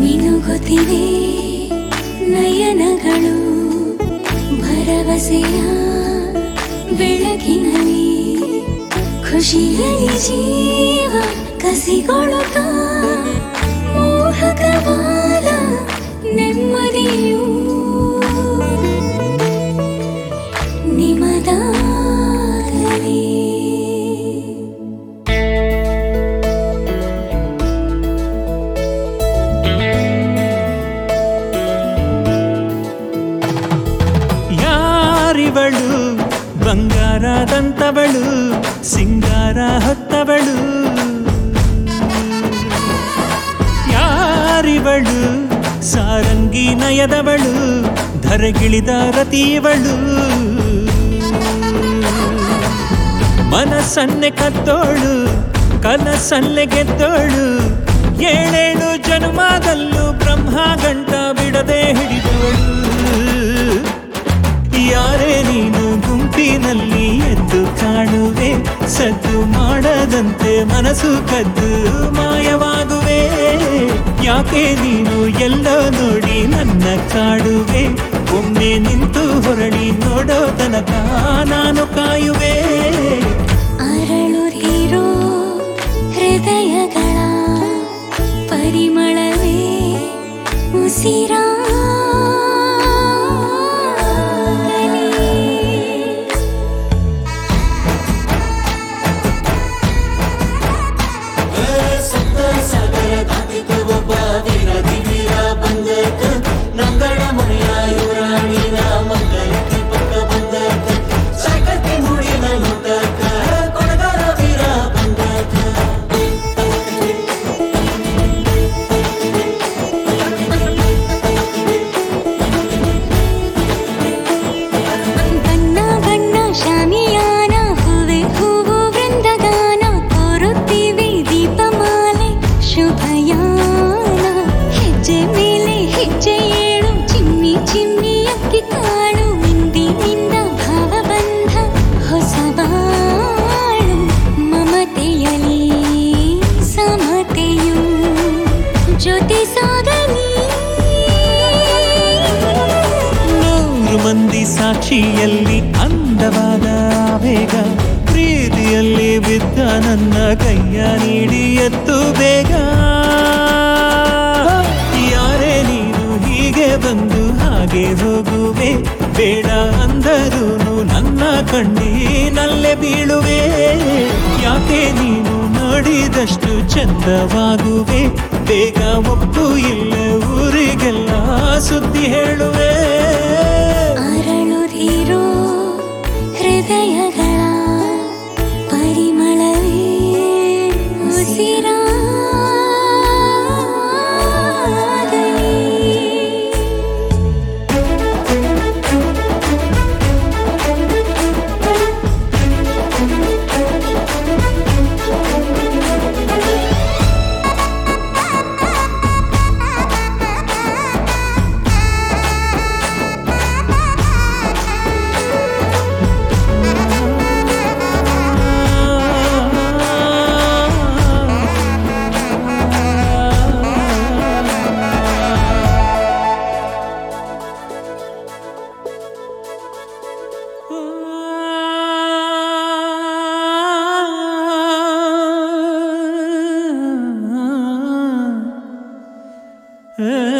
ಮಿನುಗುತ್ತಿವೆ ನಯನಗಳು ಭರವಸೆಯ ಬೆಳಕಿನಲ್ಲಿ ಖುಷಿಯಲ್ಲಿ ಜೀವ ಕಸಿಗೊಳ್ಳುತ್ತ ಮೋಹಕವಾದ ನೆಮ್ಮದಿಯು ನಿಮದಾಗಲಿ ಯಾರಿವಳು ಬಂಗಾರದಂತವಳು ಸಿಂಗಾರ ಹೊತ್ತವಳು ಯಾರಿವಳು ಸಾರಂಗಿ ನಯದವಳು ಧರೆಗಿಳಿದ ರತಿಯವಳು ಮನಸ್ಸನ್ನೆ ಕದ್ದೋಳು ಕನಸನ್ನೆ ಗೆದ್ದೋಳು ಏಳೇಳು ಜನ್ಮದಲ್ಲೂ ಬ್ರಹ್ಮ ಗಂಟ ಬಿಡದೆ ಹಿಡಿದವಳು ಯಾರೇ ನೀನು ಗುಂಪಿನಲ್ಲಿ ಎದ್ದು ಕಾಣುವೆ ಸದ್ದು ಮಾಡದಂತೆ ಮನಸ್ಸು ಕದ್ದು ಮಾಯವಾಗುವೆ ಯಾಕೆ ನೀನು ಎಲ್ಲ ನೋಡಿ ನನ್ನ ಕಾಡುವೆ ಒಮ್ಮೆ ನಿಂತು ಹೊರಳಿ ನೋಡೋ ತನಕ ನಾನು ಕಾಯುವೆ ಅರಳುತ್ತಿರೋ ಹೃದಯಗಳ ಪರಿಮಳವೇ ಉಸಿರಾಗಲಿ ಬಣ್ಣ ಬಣ್ಣ ಶಾಮಿಯಾನ ಹೂವೆ ಹೂವು ವೃಂದಗಾನ ತೋರುತ್ತೀವಿ ದೀಪಮಾಲೆ ಶುಭಯಾನ ಹೆಜ್ಜೆ ಮೇಲೆ ಹೆಜ್ಜೆ ಏಳು ಚಿಮ್ಮಿ ಚಿಮ್ಮಿ ಅಕ್ಕಿ ಕಾಳು ಇಂದಿನಿಂದ ಭಾವಬಂಧ ಹೊಸ ಬಾಳು ಮಮತೆಯಲಿ ಸಮತೆಯು ಜೊತೆ ಸಾಗಲಿ ನೂರು ಮಂದಿ ಸಾಕ್ಷಿಯಲ್ಲಿ ಅಂದವಾದ ಆವೇಗ ಪ್ರೀತಿಯಲ್ಲಿ ಬಿದ್ದ ನನ್ನ ಕೈಯ ನೀಡಿ ಎತ್ತು ಬೇಗ ಯಾರೇ ನೀನು ಹೀಗೆ ಬಂದು ಹಾಗೆ ಹೋಗುವೆ ಬೇಡ ಅಂದರೂ ನನ್ನ ಕಣ್ಣೀನಲ್ಲೇ ಬೀಳುವೆ ಯಾಕೆ ನೀನು ನೋಡಿದಷ್ಟು ಚಂದವಾಗುವೆ ಬೇಗ ಒಪ್ಪು ಇಲ್ಲ ಊರಿಗೆಲ್ಲ ಸುದ್ದಿ ಹೇಳುವೆ ಅರಳುತ್ತಿರೋ ಹೃದಯಗಳ ಪರಿಮಳವೇ ಉಸಿರಾಗಲಿ ಆ